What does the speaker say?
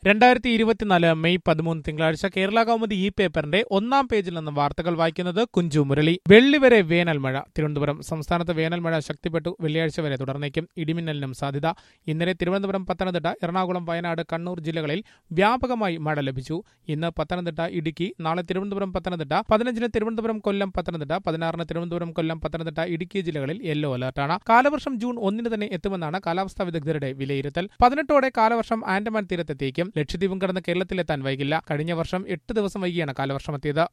രണ്ടായിരത്തി ഇരുപത്തിനാല് മെയ് പതിമൂന്ന് തിങ്കളാഴ്ച കേരള കൗമുദി ഈ പേപ്പറിന്റെ ഒന്നാം പേജിൽ നിന്ന് വാർത്തകൾ വായിക്കുന്നത് കുഞ്ചു മുരളി വെള്ളി വരെ വേനൽ മഴ തിരുവനന്തപുരം സംസ്ഥാനത്ത് വേനൽ മഴ ശക്തിപ്പെട്ടു വെള്ളിയാഴ്ച വരെ തുടർന്നേക്കും ഇടിമിന്നലിനും സാധ്യത ഇന്നലെ തിരുവനന്തപുരം പത്തനംതിട്ട എറണാകുളം വയനാട് കണ്ണൂർ ജില്ലകളിൽ വ്യാപകമായി മഴ ലഭിച്ചു ഇന്ന് പത്തനംതിട്ട ഇടുക്കി നാളെ തിരുവനന്തപുരം പത്തനംതിട്ട പതിനഞ്ചിന് തിരുവനന്തപുരം കൊല്ലം പത്തനംതിട്ട പതിനാറിന് തിരുവനന്തപുരം കൊല്ലം പത്തനംതിട്ട ഇടുക്കി ജില്ലകളിൽ യെല്ലോ അലർട്ടാണ് കാലവർഷം ജൂൺ ഒന്നിന് തന്നെ എത്തുമെന്നാണ് കാലാവസ്ഥാ വിദഗ്ധരുടെ വിലയിരുത്തൽ പതിനെട്ടോടെ കാലവർഷം ആൻഡമാൻ തീരത്തെത്തിയേക്കും ലക്ഷദ്വീപും കടന്ന് കേരളത്തിലെത്താൻ വൈകില്ല കഴിഞ്ഞ വർഷം എട്ട് ദിവസം വൈകിയാണ് കാലവർഷം എത്തിയത്